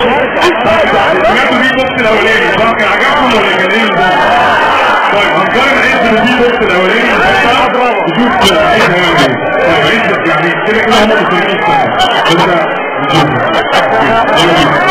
سمعتوا بيه بوكس الاولاني طبعا كان عجبكم ولا كان ايه طيب هنقارن عز بالبيه بوكس الاولاني نشوف عز هيعمل ايه طيب عز يعني كده كده هم مصريين السنه بس نشوف يلا بينا